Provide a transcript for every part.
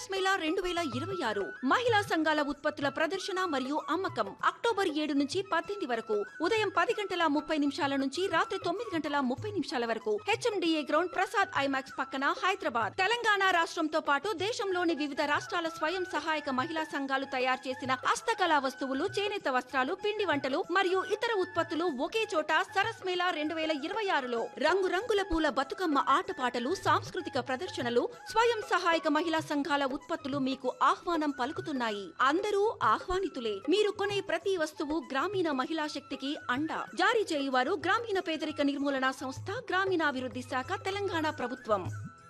సరస్ మేళా రెండు వేల ఇరవై ఆరు మహిళా సంఘాల ఉత్పత్తుల ప్రదర్శన మరియు అమ్మకం అక్టోబర్ ఏడు నుంచి పద్దెనిమిది వరకు ఉదయం పది గంటల ముప్పై నిమిషాల నుంచి రాత్రి తొమ్మిది గంటల ముప్పై నిమిషాల వరకు హెచ్ఎండిఏ గ్రౌండ్ ప్రసాద్ ఐమాక్స్ పక్కన హైదరాబాద్ తెలంగాణ రాష్ట్రంతో పాటు దేశంలోని వివిధ రాష్ట్రాల స్వయం సహాయక మహిళా సంఘాలు తయారు చేసిన హస్తకళా వస్తువులు చేనేత వస్త్రాలు పిండి వంటలు మరియు ఇతర ఉత్పత్తులు ఒకే చోట సరస్ మేళా రెండు వేల ఇరవై ఆరులో రంగురంగుల పూల బతుకమ్మ ఆటపాటలు సాంస్కృతిక ప్రదర్శనలు స్వయం సహాయక మహిళా సంఘాల ఉత్పత్తులు మీకు ఆహ్వానం పలుకుతున్నాయి అందరూ ఆహ్వానితులే మీరు కొనే ప్రతి వస్తువు గ్రామీణ మహిళా శక్తికి అండ జారీ చేయువారు గ్రామీణ పేదరిక నిర్మూలన సంస్థ గ్రామీణాభివృద్ధి శాఖ తెలంగాణ ప్రభుత్వం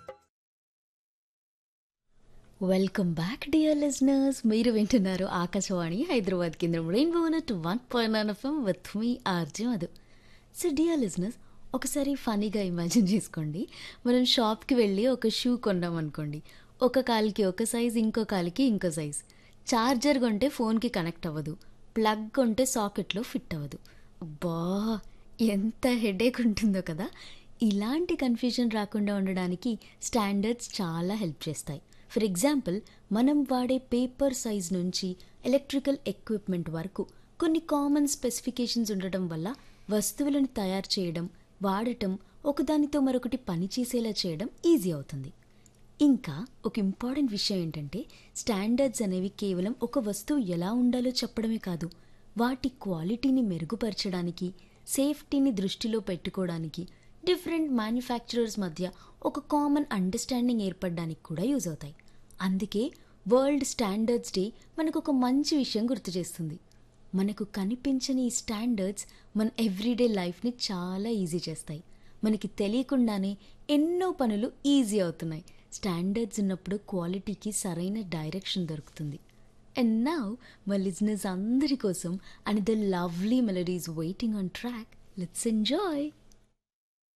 వెల్కమ్ బ్యాక్ డియర్ లిజనర్స్ మీరు వింటున్నారు ఆకాశవాణి హైదరాబాద్ కేంద్రం rainbow two one point nine FM with మీ RJ Madhu so dear listeners ఒకసారి ఫనీగా ఇమాజిన్ చేసుకోండి మనం షాప్కి వెళ్ళి ఒక షూ కొన్నాం అనుకోండి ఒక కాలికి ఒక సైజ్ ఇంకో కాలికి ఇంకో సైజ్ చార్జర్ కొంటే ఫోన్కి కనెక్ట్ అవ్వదు ప్లగ్ కొంటే సాకెట్లో ఫిట్ అవ్వదు అబ్బా ఎంత హెడేక్ ఉంటుందో కదా ఇలాంటి కన్ఫ్యూజన్ రాకుండా ఉండడానికి స్టాండర్డ్స్ చాలా హెల్ప్ చేస్తాయి ఫర్ ఎగ్జాంపుల్ మనం వాడే పేపర్ సైజ్ నుంచి ఎలక్ట్రికల్ ఎక్విప్మెంట్ వరకు కొన్ని కామన్ స్పెసిఫికేషన్స్ ఉండటం వల్ల వస్తువులను తయారు చేయడం వాడటం ఒకదానితో మరొకటి పనిచేసేలా చేయడం ఈజీ అవుతుంది ఇంకా ఒక ఇంపార్టెంట్ విషయం ఏంటంటే స్టాండర్డ్స్ అనేవి కేవలం ఒక వస్తువు ఎలా ఉండాలో చెప్పడమే కాదు వాటి క్వాలిటీని మెరుగుపరచడానికి సేఫ్టీని దృష్టిలో పెట్టుకోవడానికి డిఫరెంట్ మ్యానుఫ్యాక్చరర్స్ మధ్య ఒక కామన్ అండర్స్టాండింగ్ ఏర్పడడానికి కూడా యూజ్ అవుతాయి అందుకే వరల్డ్ స్టాండర్డ్స్ డే మనకు ఒక మంచి విషయం గుర్తు చేస్తుంది మనకు కనిపించని ఈ స్టాండర్డ్స్ మన ఎవ్రీడే లైఫ్ని చాలా ఈజీ చేస్తాయి మనకి తెలియకుండానే ఎన్నో పనులు ఈజీ అవుతున్నాయి స్టాండర్డ్స్ ఉన్నప్పుడు క్వాలిటీకి సరైన డైరెక్షన్ దొరుకుతుంది అండ్ నౌ మా లిజినెస్ అందరి కోసం and the lovely melodies waiting on track let's enjoy